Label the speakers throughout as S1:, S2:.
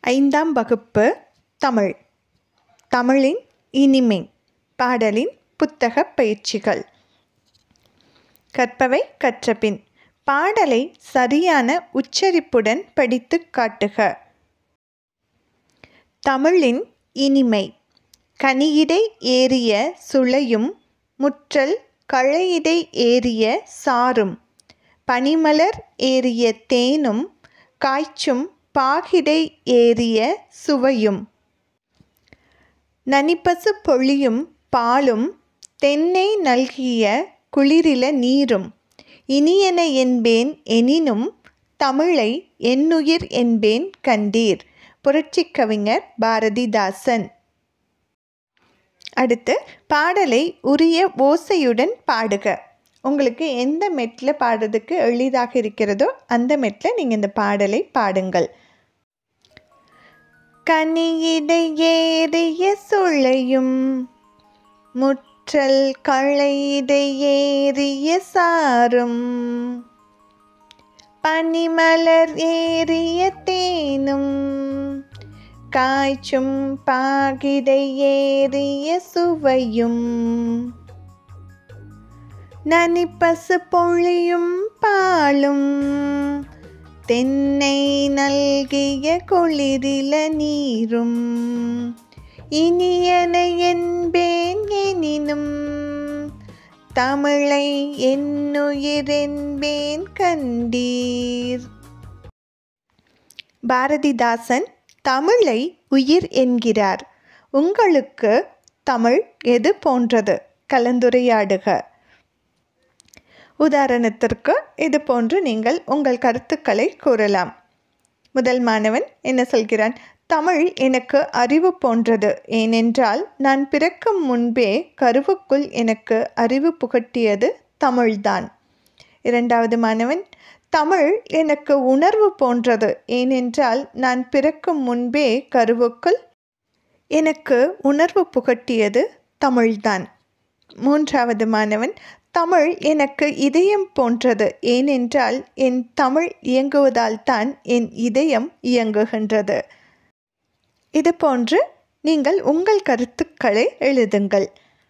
S1: ஐந்தாம் வகுப்பு தமிழ் தமிழின் இனிமை பாடலின் புத்தகப் பயிற்சிகள் கற்பவை கற்றபின் பாடலை சரியான உச்சரிப்புடன் படித்துக் காட்டுக தமிழின் இனிமை கனியிடை ஏறிய சுளையும் முற்றல் களையிடை ஏறிய சாறும் பனிமலர் ஏறிய தேனும் காய்ச்சும் பாகிடை ஏறிய சுவையும் நனிப்பசு பொழியும் பாலும் தென்னை நல்கிய குளிரில நீரும் இனியன என்பேன் எனினும் தமிழை என்னுயிர் என்பேன் கண்டீர் புரட்சிக் கவிஞர் பாரதிதாசன் அடுத்து பாடலை உரிய ஓசையுடன் பாடுக உங்களுக்கு எந்த மெட்டில் பாடுறதுக்கு எளிதாக இருக்கிறதோ அந்த மெட்டில் நீங்கள் இந்த பாடலை பாடுங்கள் கனியிடை ஏறிய சுளையும் முற்றல் களையிடை ஏறிய சாரும் பனிமலர் ஏறிய தேனும் காய்ச்சும் பாகிடை ஏறிய சுவையும் நனிப்பசு பொழியும் பாலும் தென்னை நல்கிய குளிரில நீரும் இனியன என்பேன் எனினும் தமிழை என்னுயிரென்பேன் கண்டீர் பாரதிதாசன் தமிழை உயிர் என்கிறார் உங்களுக்கு தமிழ் எது போன்றது கலந்துரையாடுக உதாரணத்திற்கு இது போன்று நீங்கள் உங்கள் கருத்துக்களை கூறலாம் முதல் மாணவன் என்ன சொல்கிறான் தமிழ் எனக்கு அறிவு போன்றது ஏனென்றால் நான் பிறக்கும் முன்பே கருவுக்குள் எனக்கு அறிவு புகட்டியது தமிழ்தான் இரண்டாவது மாணவன் தமிழ் எனக்கு உணர்வு போன்றது ஏனென்றால் நான் பிறக்கும் முன்பே கருவுக்குள் எனக்கு உணர்வு புகட்டியது தமிழ்தான் மூன்றாவது மாணவன் தமிழ் எனக்கு இதயம் போன்றது ஏனென்றால் என் தமிழ் இயங்குவதால் தான் என் இதயம் இயங்குகின்றது இது போன்று நீங்கள் உங்கள் கருத்துக்களை எழுதுங்கள்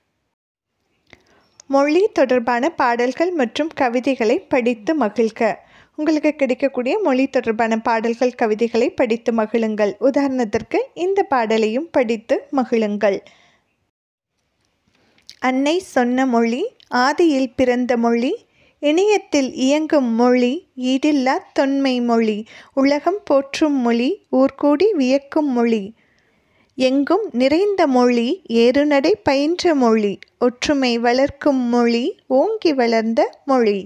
S1: மொழி தொடர்பான பாடல்கள் மற்றும் கவிதைகளை படித்து மகிழ்க உங்களுக்கு கிடைக்கக்கூடிய மொழி தொடர்பான பாடல்கள் கவிதைகளை படித்து மகிழுங்கள் உதாரணத்திற்கு இந்த பாடலையும் படித்து மகிழுங்கள் அன்னை சொன்ன மொழி ஆதியில் பிறந்த மொழி இணையத்தில் இயங்கும் மொழி ஈடில்லா தொன்மை மொழி உலகம் போற்றும் மொழி ஊர்கூடி வியக்கும் மொழி எங்கும் நிறைந்த மொழி ஏறுநடை பயின்ற மொழி ஒற்றுமை வளர்க்கும் மொழி ஓங்கி வளர்ந்த மொழி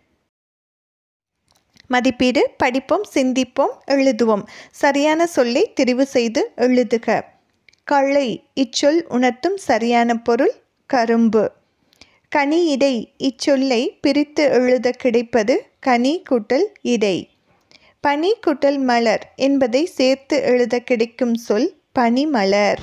S1: மதிப்பீடு படிப்போம் சிந்திப்போம் எழுதுவோம் சரியான சொல்லை தெரிவு செய்து எழுதுக களை இச்சொல் உணர்த்தும் சரியான பொருள் கரும்பு கனி இடை இச்சொல்லை பிரித்து எழுத கிடைப்பது கனி கூட்டல் இடை பனி கூட்டல் மலர் என்பதை சேர்த்து எழுத கிடைக்கும் சொல் பனிமலர்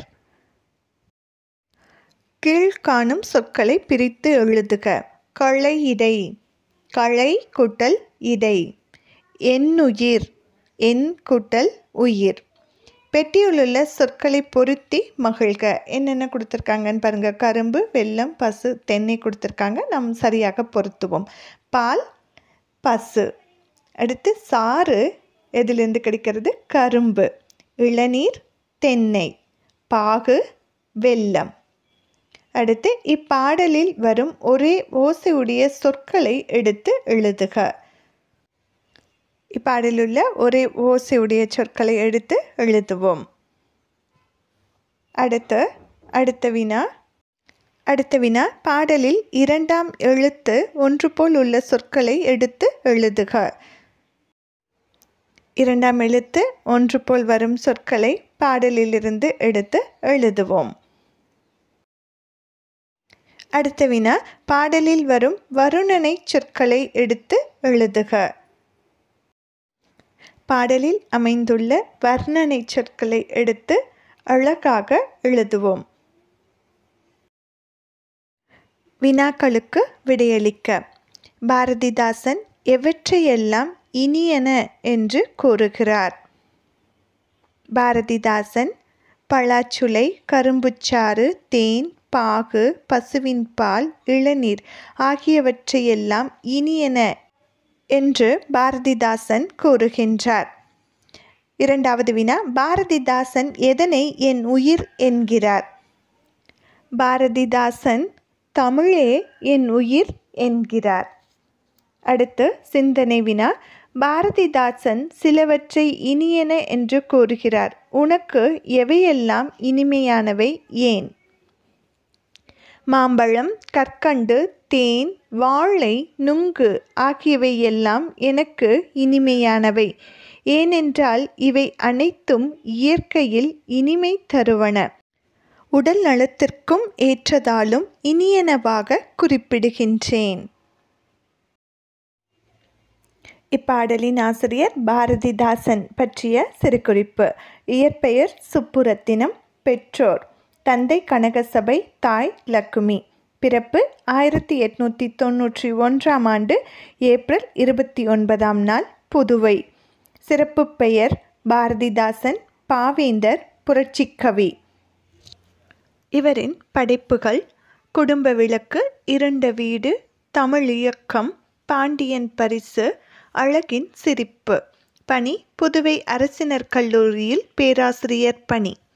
S1: கீழ்காணும் சொற்களை பிரித்து எழுதுக களை இடை களை கூட்டல் இடை எண்ணுயிர் எண் கூட்டல் உயிர் பெட்டியிலுள்ள சொற்களை பொருத்தி மகிழ்க என்னென்ன கொடுத்துருக்காங்கன்னு பாருங்கள் கரும்பு வெல்லம் பசு தென்னை கொடுத்துருக்காங்க நாம் சரியாக பொருத்துவோம் பால் பசு அடுத்து சாறு எதிலிருந்து கிடைக்கிறது கரும்பு இளநீர் தென்னை பாகு வெல்லம் அடுத்து இப்பாடலில் வரும் ஒரே ஓசையுடைய சொற்களை எடுத்து எழுதுக இப்பாடலுள்ள ஒரே ஓசையுடைய சொற்களை எடுத்து எழுதுவோம் அடுத்து அடுத்த வினா அடுத்த வினா பாடலில் இரண்டாம் எழுத்து ஒன்று போல் உள்ள சொற்களை எடுத்து எழுதுக இரண்டாம் எழுத்து ஒன்று போல் வரும் சொற்களை பாடலிலிருந்து எடுத்து எழுதுவோம் அடுத்த வினா பாடலில் வரும் வருணனை சொற்களை எடுத்து எழுதுக பாடலில் அமைந்துள்ள வர்ணனை சொற்களை எடுத்து அழகாக எழுதுவோம் வினாக்களுக்கு விடையளிக்க பாரதிதாசன் எவற்றையெல்லாம் இனியன என்று கூறுகிறார் பாரதிதாசன் பலாச்சுளை கரும்புச்சாறு தேன் பாகு பசுவின் பால் இளநீர் ஆகியவற்றையெல்லாம் இனியன என்று பாரதிதாசன் கூறுகின்றார் இரண்டாவது வினா பாரதிதாசன் எதனை என் உயிர் என்கிறார் பாரதிதாசன் தமிழே என் உயிர் என்கிறார் அடுத்து சிந்தனை வினா பாரதிதாசன் சிலவற்றை இனியன என்று கூறுகிறார் உனக்கு எவையெல்லாம் இனிமையானவை ஏன் மாம்பழம் கற்கண்டு தேன் வாழை நுங்கு ஆகியவை எல்லாம் எனக்கு இனிமையானவை ஏனென்றால் இவை அனைத்தும் இயற்கையில் இனிமை தருவன உடல் நலத்திற்கும் ஏற்றதாலும் இனியனவாக குறிப்பிடுகின்றேன் இப்பாடலின் ஆசிரியர் பாரதிதாசன் பற்றிய சிறுகுறிப்பு இயற்பெயர் சுப்புரத்தினம் பெற்றோர் தந்தை கனகசபை தாய் லக்குமி பிறப்பு ஆயிரத்தி எட்நூற்றி தொண்ணூற்றி ஒன்றாம் ஆண்டு ஏப்ரல் இருபத்தி ஒன்பதாம் நாள் புதுவை சிறப்பு பெயர் பாரதிதாசன் பாவேந்தர் புரட்சிக்கவி இவரின் படைப்புகள் குடும்ப விளக்கு இருண்ட வீடு தமிழ் இயக்கம் பாண்டியன் பரிசு அழகின் சிரிப்பு பணி புதுவை அரசினர் கல்லூரியில் பேராசிரியர் பணி